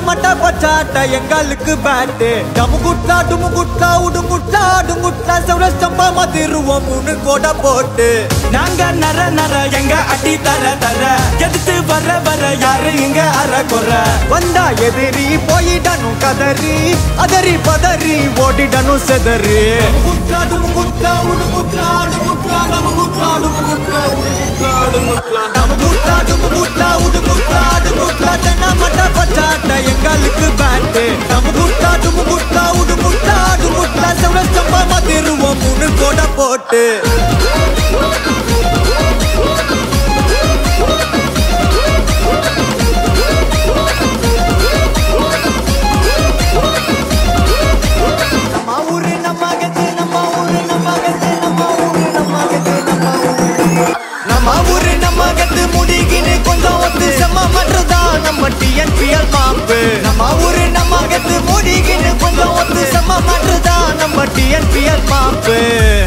மட்ட பச்சாட்ட எங்களுக்கு பேட்டு டமு குட்லா டுமு குட்லா உடு குட்லா டுங்குட்லா சௌரஸ்தம்பா மதிருவோம் மூணு கோட போட்டு நாங்க நர நர எங்க அடி தர தர எதிர்த்து வர வர யாரு இங்க அற குற வந்தா எதிரி போயிடணும் கதறி அதறி பதறி ஓடிடணும் செதறி குட்லா டுமு குட்லா உடு குட்லா டுங்குட்லா டமு குட்லா டுமு குட்லா உடு குட்லா டுங்குட்லா டமு குட்லா டுமு குட்லா உடு குட்லா டுங்குட்லா தென்ன மட்ட பச்சாட்ட எங்களுக்கு பேட்டு டமு குட்லா டுமு குட்லா உடு குட்லா டுங்குட்லா சௌரஸ்தம்பா மதிருவோம் மூணு கோட போட்டு நம்ம ஊரு நம்ம கத்து நம்ம ஊரு நம்ம கத்து நம்ம ஊரு நம்ம கத்து நம்ம ஊரு நம்ம ஊரு நம்ம கத்து முடிகின்னு கொஞ்சம் ஒத்து செம்ம மட்டும்தான் நம்ம டிஎன்பிஎல் மாப்பு நம்ம ஊரு நம்ம கத்து முடிகின்னு கொஞ்சம் ஒத்து செம்ம மட்டும்தான் நம்ம டிஎன்பிஎல் மாப்பு